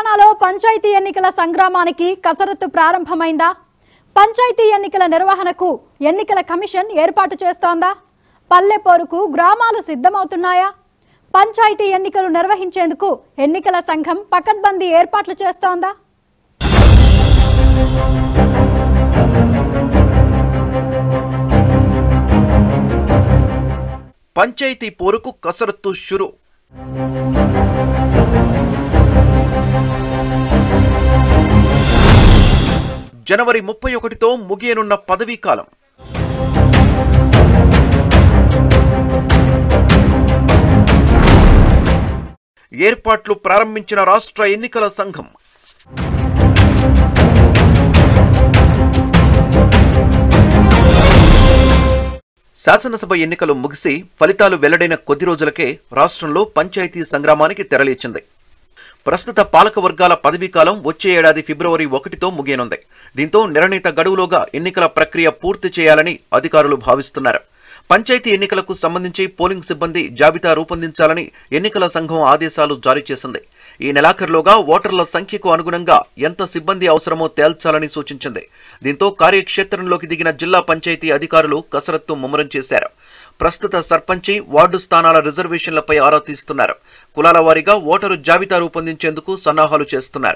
తెలంగాణలో పంచాయతీ ఎన్నికల సంగ్రామానికి కసరత్తు ప్రారంభమైందా పంచాయతీ ఎన్నికల నిర్వహణకు ఎన్నికల కమిషన్ ఏర్పాటు చేస్తోందా పల్లె పోరుకు గ్రామాలు సిద్ధమవుతున్నాయా పంచాయతీ ఎన్నికలు నిర్వహించేందుకు ఎన్నికల సంఘం పకడ్బందీ ఏర్పాట్లు చేస్తోందా పంచాయతీ పోరుకు కసరత్తు షురు జనవరి ముప్పై ఒకటితో ముగియనున్న పదవీ కాలం ఏర్పాట్లు ప్రారంభించిన రాష్ట్ర ఎన్నికల సంఘం శాసనసభ ఎన్నికలు ముగిసి ఫలితాలు వెల్లడైన కొద్ది రోజులకే రాష్ట్రంలో పంచాయతీ సంగ్రామానికి తెరలేచింది ప్రస్తుత పాలక వర్గాల పదవీకాలం వచ్చే ఏడాది ఫిబ్రవరి ఒకటితో ముగియనుంది దీంతో నిర్ణీత గడువులోగా ఎన్నికల ప్రక్రియ పూర్తి చేయాలని అధికారులు భావిస్తున్నారు పంచాయతీ ఎన్నికలకు సంబంధించి పోలింగ్ సిబ్బంది జాబితా రూపొందించాలని ఎన్నికల సంఘం ఆదేశాలు జారీ చేసింది ఈ నెలాఖరులోగా ఓటర్ల సంఖ్యకు అనుగుణంగా ఎంత సిబ్బంది అవసరమో తేల్చాలని సూచించింది దీంతో కార్యక్షేత్రంలోకి దిగిన జిల్లా పంచాయతీ అధికారులు కసరత్తు ముమ్మరం చేశారు ప్రస్తుత సర్పంచి వార్డు స్థానాల రిజర్వేషన్లపై ఆరా తీస్తున్నారు కులాల వారీగా ఓటరు జాబితా రూపొందించేందుకు సన్నాహాలు చేస్తున్నారు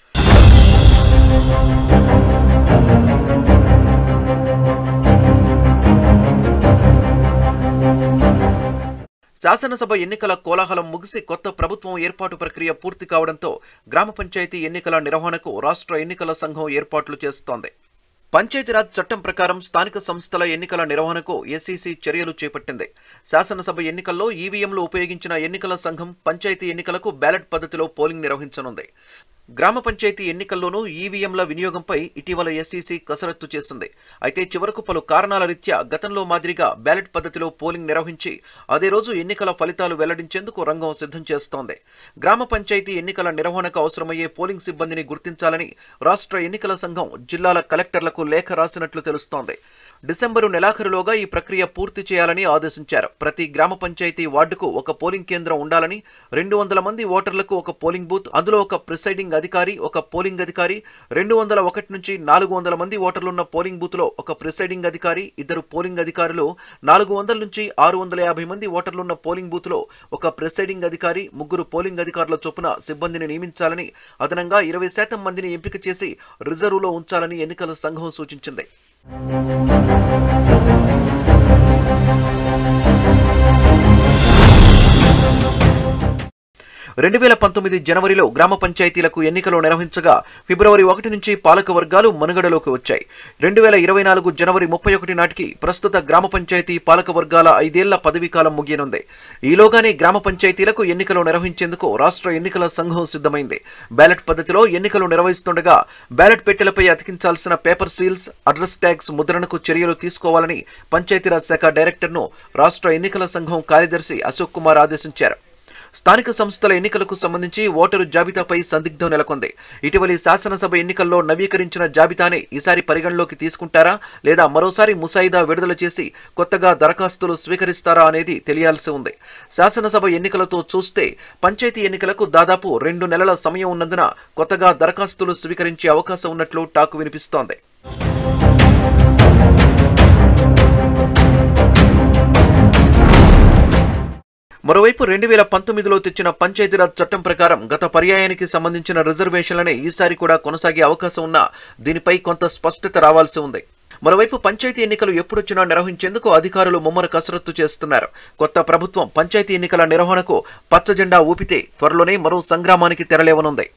శాసనసభ ఎన్నికల కోలాహలం ముగిసి కొత్త ప్రభుత్వం ఏర్పాటు ప్రక్రియ పూర్తి కావడంతో గ్రామ పంచాయతీ ఎన్నికల నిర్వహణకు రాష్ట్ర ఎన్నికల సంఘం ఏర్పాట్లు చేస్తోంది పంచాయతీరాజ్ చట్టం ప్రకారం స్థానిక సంస్థల ఎన్నికల నిర్వహణకు ఎస్ఈసి చర్యలు చేపట్టింది శాసనసభ ఎన్నికల్లో ఈవీఎంలు ఉపయోగించిన ఎన్నికల సంఘం పంచాయతీ ఎన్నికలకు బ్యాలెట్ పద్ధతిలో పోలింగ్ నిర్వహించనుంది గ్రామ పంచాయతీ ఎన్నికల్లోనూ ఈవీఎంల వినియోగంపై ఇటీవల ఎస్ఈసి కసరత్తు చేసింది అయితే చివరకు పలు కారణాల రీత్యా గతంలో మాదిరిగా బ్యాలెట్ పద్ధతిలో పోలింగ్ నిర్వహించి అదే రోజు ఎన్నికల ఫలితాలు వెల్లడించేందుకు రంగం సిద్ధం చేస్తోంది గ్రామ పంచాయతీ ఎన్నికల నిర్వహణకు అవసరమయ్యే పోలింగ్ సిబ్బందిని గుర్తించాలని రాష్ట్ర ఎన్నికల సంఘం జిల్లాల కలెక్టర్లకు లేఖ రాసినట్లు తెలుస్తోంది డిసెంబరు నెలాఖరులోగా ఈ ప్రక్రియ పూర్తి చేయాలని ఆదేశించారు ప్రతి గ్రామ పంచాయతీ వార్డుకు ఒక పోలింగ్ కేంద్రం ఉండాలని రెండు వందల మంది ఓటర్లకు ఒక పోలింగ్ బూత్ అందులో ఒక ప్రిసైడింగ్ అధికారి ఒక పోలింగ్ అధికారి రెండు వందల ఒకటి నుంచి నాలుగు వందల మంది ఓటర్లున్న పోలింగ్ బూత్ లో ఒక ప్రిసైడింగ్ అధికారి ఇద్దరు పోలింగ్ అధికారులు నాలుగు వందల నుంచి ఆరు వందల యాభై మంది ఓటర్లున్న పోలింగ్ బూత్ లో ఒక ప్రిసైడింగ్ అధికారి ముగ్గురు పోలింగ్ అధికారుల చొప్పున సిబ్బందిని నియమించాలని అదనంగా ఇరవై శాతం మందిని ఎంపిక చేసి రిజర్వులో ఉంచాలని ఎన్నికల సంఘం సూచించింది రెండు వేల పంతొమ్మిది జనవరిలో గ్రామ పంచాయతీలకు ఎన్నికలు నిర్వహించగా ఫిబ్రవరి ఒకటి నుంచి పాలక వర్గాలు మనుగడలోకి వచ్చాయి రెండు వేల ఇరవై నాలుగు జనవరి ముప్పై ఒకటి నాటికి ప్రస్తుత గ్రామ పంచాయతీ పాలక వర్గాల ఐదేళ్ల పదవీకాలం ముగియనుంది ఈలోగానే గ్రామ పంచాయతీలకు ఎన్నికలు నిర్వహించేందుకు రాష్ట్ర ఎన్నికల సంఘం సిద్ధమైంది బ్యాలెట్ పద్ధతిలో ఎన్నికలు నిర్వహిస్తుండగా బ్యాలెట్ పెట్టెలపై అతికించాల్సిన పేపర్ సీల్స్ అడ్రస్ ట్యాగ్స్ ముద్రణకు చర్యలు తీసుకోవాలని పంచాయతీరాజ్ శాఖ డైరెక్టర్ను రాష్ట్ర ఎన్నికల సంఘం కార్యదర్శి అశోక్ కుమార్ ఆదేశించారు స్థానిక సంస్థల ఎన్నికలకు సంబంధించి ఓటరు జాబితాపై సందిగ్ధం నెలకొంది ఇటీవలి శాసనసభ ఎన్నికల్లో నవీకరించిన జాబితానే ఈసారి పరిగణలోకి తీసుకుంటారా లేదా మరోసారి ముసాయిదా విడుదల చేసి కొత్తగా దరఖాస్తులు స్వీకరిస్తారా అనేది తెలియాల్సి ఉంది శాసనసభ ఎన్నికలతో చూస్తే పంచాయతీ ఎన్నికలకు దాదాపు రెండు నెలల సమయం ఉన్నందున కొత్తగా దరఖాస్తులు స్వీకరించే అవకాశం ఉన్నట్లు టాకు వినిపిస్తోంది మరోవైపు రెండు వేల పంతొమ్మిదిలో తెచ్చిన పంచాయతీరాజ్ చట్టం ప్రకారం గత పర్యాయానికి సంబంధించిన రిజర్వేషన్లనే ఈసారి కూడా కొనసాగే అవకాశం ఉన్నా దీనిపై కొంత స్పష్టత రావాల్సి ఉంది మరోవైపు పంచాయతీ ఎన్నికలు ఎప్పుడొచ్చినా నిర్వహించేందుకు అధికారులు ముమ్మర కసరత్తు చేస్తున్నారు కొత్త ప్రభుత్వం పంచాయతీ ఎన్నికల నిర్వహణకు పచ్చజెండా ఊపితే త్వరలోనే మరో సంగ్రామానికి తెరలేవనుంది